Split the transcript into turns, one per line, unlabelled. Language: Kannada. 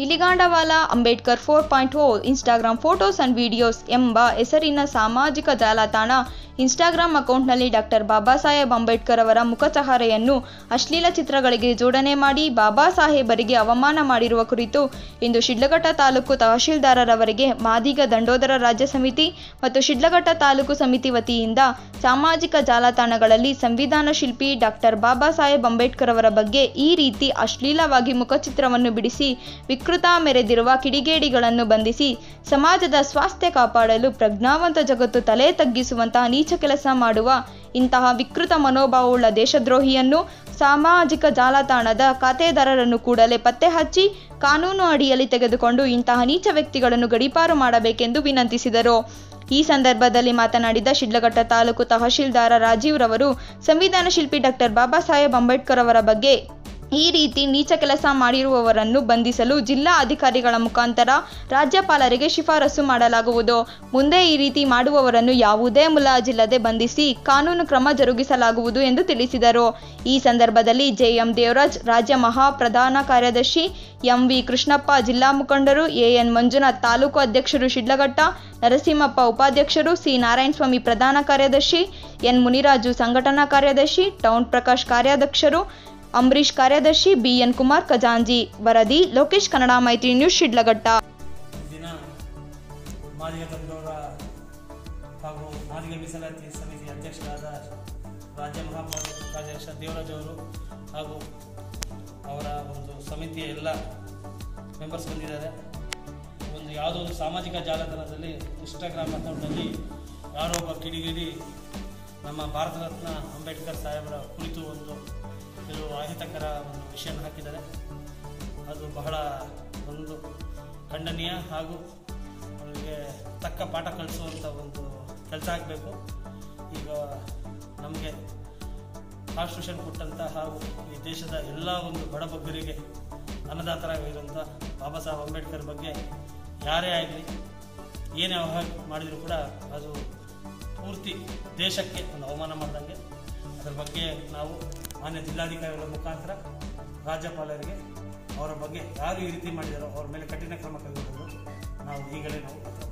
ನಿಲಿಗಾಂಡವಾಲ Ambedkar four point O Instagram photos and videos ಎಂಬ ಹೆಸರಿನ ಸಾಮಾಜಿಕ ಜಾಲತಾಣ ಇನ್ಸ್ಟಾಗ್ರಾಮ್ ಅಕೌಂಟ್ನಲ್ಲಿ ಡಾಕ್ಟರ್ ಬಾಬಾ ಸಾಹೇಬ್ ಅಂಬೇಡ್ಕರ್ ಅವರ ಮುಖಚಹರೆಯನ್ನು ಅಶ್ಲೀಲ ಚಿತ್ರಗಳಿಗೆ ಜೋಡಣೆ ಮಾಡಿ ಬಾಬಾ ಸಾಹೇಬರಿಗೆ ಅವಮಾನ ಮಾಡಿರುವ ಕುರಿತು ಇಂದು ಶಿಡ್ಲಘಟ್ಟ ತಾಲೂಕು ತಹಶೀಲ್ದಾರರವರಿಗೆ ಮಾದಿಗ ದಂಡೋದರ ರಾಜ್ಯ ಸಮಿತಿ ಮತ್ತು ಶಿಡ್ಲಘಟ್ಟ ತಾಲೂಕು ಸಮಿತಿ ವತಿಯಿಂದ ಸಾಮಾಜಿಕ ಜಾಲತಾಣಗಳಲ್ಲಿ ಸಂವಿಧಾನ ಶಿಲ್ಪಿ ಡಾಕ್ಟರ್ ಬಾಬಾ ಸಾಹೇಬ್ ಅಂಬೇಡ್ಕರ್ ಅವರ ಬಗ್ಗೆ ಈ ರೀತಿ ಅಶ್ಲೀಲವಾಗಿ ಮುಖಚಿತ್ರವನ್ನು ಬಿಡಿಸಿ ವಿಕೃತ ಮೆರೆದಿರುವ ಕಿಡಿಗೇಡಿಗಳನ್ನು ಬಂಧಿಸಿ ಸಮಾಜದ ಸ್ವಾಸ್ಥ್ಯ ಕಾಪಾಡಲು ಪ್ರಜ್ಞಾವಂತ ಜಗತ್ತು ತಲೆ ತಗ್ಗಿಸುವಂತಹ ನೀಚ ಕೆಲಸ ಮಾಡುವ ಇಂತಹ ವಿಕೃತ ಮನೋಭಾವವುಳ್ಳ ದೇಶದ್ರೋಹಿಯನ್ನು ಸಾಮಾಜಿಕ ಜಾಲತಾಣದ ಖಾತೆದಾರರನ್ನು ಕೂಡಲೇ ಪತ್ತೆ ಹಚ್ಚಿ ಕಾನೂನು ಅಡಿಯಲ್ಲಿ ತೆಗೆದುಕೊಂಡು ಇಂತಹ ನೀಚ ವ್ಯಕ್ತಿಗಳನ್ನು ಗಡೀಪಾರು ಮಾಡಬೇಕೆಂದು ವಿನಂತಿಸಿದರು ಈ ಸಂದರ್ಭದಲ್ಲಿ ಮಾತನಾಡಿದ ಶಿಡ್ಲಘಟ್ಟ ತಾಲೂಕು ತಹಶೀಲ್ದಾರ ರಾಜೀವ್ ರವರು ಸಂವಿಧಾನ ಶಿಲ್ಪಿ ಡಾಕ್ಟರ್ ಬಾಬಾ ಸಾಹೇಬ್ ಅಂಬೇಡ್ಕರ್ ಅವರ ಬಗ್ಗೆ ಈ ರೀತಿ ನೀಚ ಕೆಲಸ ಮಾಡಿರುವವರನ್ನು ಬಂಧಿಸಲು ಜಿಲ್ಲಾ ಅಧಿಕಾರಿಗಳ ಮುಖಾಂತರ ರಾಜ್ಯಪಾಲರಿಗೆ ಶಿಫಾರಸು ಮಾಡಲಾಗುವುದು ಮುಂದೆ ಈ ರೀತಿ ಮಾಡುವವರನ್ನು ಯಾವುದೇ ಮುಲಾಜಿಲ್ಲದೆ ಬಂಧಿಸಿ ಕಾನೂನು ಕ್ರಮ ಜರುಗಿಸಲಾಗುವುದು ಎಂದು ತಿಳಿಸಿದರು ಈ ಸಂದರ್ಭದಲ್ಲಿ ಜೆಎಂ ದೇವರಾಜ್ ರಾಜ್ಯ ಮಹಾ ಪ್ರಧಾನ ಕಾರ್ಯದರ್ಶಿ ಎಂವಿ ಕೃಷ್ಣಪ್ಪ ಜಿಲ್ಲಾ ಮುಖಂಡರು ಎಎನ್ ಮಂಜುನಾಥ್ ತಾಲೂಕು ಅಧ್ಯಕ್ಷರು ಶಿಡ್ಲಘಟ್ಟ ನರಸಿಂಹಪ್ಪ ಉಪಾಧ್ಯಕ್ಷರು ಸಿ ನಾರಾಯಣಸ್ವಾಮಿ ಪ್ರಧಾನ ಕಾರ್ಯದರ್ಶಿ ಎನ್ ಮುನಿರಾಜು ಸಂಘಟನಾ ಕಾರ್ಯದರ್ಶಿ ಟೌನ್ ಪ್ರಕಾಶ್ ಕಾರ್ಯಾಧ್ಯಕ್ಷರು ಅಂಬರೀಶ್ ಕಾರ್ಯದರ್ಶಿ ಬಿಎನ್ ಕುಮಾರ್ ಖಜಾಂಜಿ ವರದಿ ಲೋಕೇಶ್ ಕನ್ನಡ ಮೈತ್ರಿ ನ್ಯೂಸ್ ಶಿಡ್ಲಘಟ್ಟ
ಈ ದಿನ ಮಾದಿಗ ತಂಡವರ ಹಾಗೂ ಮಾದಿಗ ಮೀಸಲಾತಿ ಸಮಿತಿ ಅಧ್ಯಕ್ಷರಾದ ರಾಜ್ಯ ಮಹಾಕಾರ್ಯಾಧ್ಯಕ್ಷ ದೇವರಾಜ್ ಅವರು ಹಾಗೂ ಅವರ ಒಂದು ಸಮಿತಿಯ ಎಲ್ಲ ಮೆಂಬರ್ಸ್ ಬಂದಿದ್ದಾರೆ ಒಂದು ಯಾವುದೋ ಒಂದು ಸಾಮಾಜಿಕ ಜಾಲತಾಣದಲ್ಲಿ ಇನ್ಸ್ಟಾಗ್ರಾಮ್ ಅಕೌಂಟ್ನಲ್ಲಿ ಯಾರೋ ಒಬ್ಬ ಕಿಡಿಗಿಡಿ ನಮ್ಮ ಭಾರತ ರತ್ನ ಅಂಬೇಡ್ಕರ್ ಸಾಹೇಬರ ಕುರಿತು ಒಂದು ಕೆಲವು ಅಹಿತಕರ ಒಂದು ವಿಷಯನ ಹಾಕಿದ್ದಾರೆ ಅದು ಬಹಳ ಒಂದು ಖಂಡನೀಯ ಹಾಗೂ ಅವರಿಗೆ ತಕ್ಕ ಪಾಠ ಕಲಿಸುವಂಥ ಒಂದು ಕೆಲಸ ಆಗಬೇಕು ಈಗ ನಮಗೆ ಕಾನ್ಸ್ಟಿಟ್ಯೂಷನ್ ಕೊಟ್ಟಂಥ ಹಾಗೂ ಈ ದೇಶದ ಎಲ್ಲ ಒಂದು ಬಡಬಗ್ಗರಿಗೆ ಅನ್ನದಾತರಾಗಿರುವಂಥ ಬಾಬಾ ಸಾಹೇಬ್ ಅಂಬೇಡ್ಕರ್ ಬಗ್ಗೆ ಯಾರೇ ಆಗಲಿ ಏನೇ ಅವಹಾರ ಮಾಡಿದರೂ ಕೂಡ ಅದು ಪೂರ್ತಿ ದೇಶಕ್ಕೆ ಒಂದು ಅವಮಾನ ಮಾಡ್ದಂಗೆ ಅದರ ಬಗ್ಗೆ ನಾವು ಮಾನ್ಯ ಜಿಲ್ಲಾಧಿಕಾರಿಗಳ ಮುಖಾಂತರ ರಾಜ್ಯಪಾಲರಿಗೆ ಅವರ ಬಗ್ಗೆ ಯಾರು ಈ ರೀತಿ ಮಾಡಿದಾರೋ ಅವ್ರ ಮೇಲೆ ಕಠಿಣ ಕ್ರಮ ಕೈಗೊಳ್ಳಲು ನಾವು ಈಗಲೇ ನಾವು ಪತ್ರ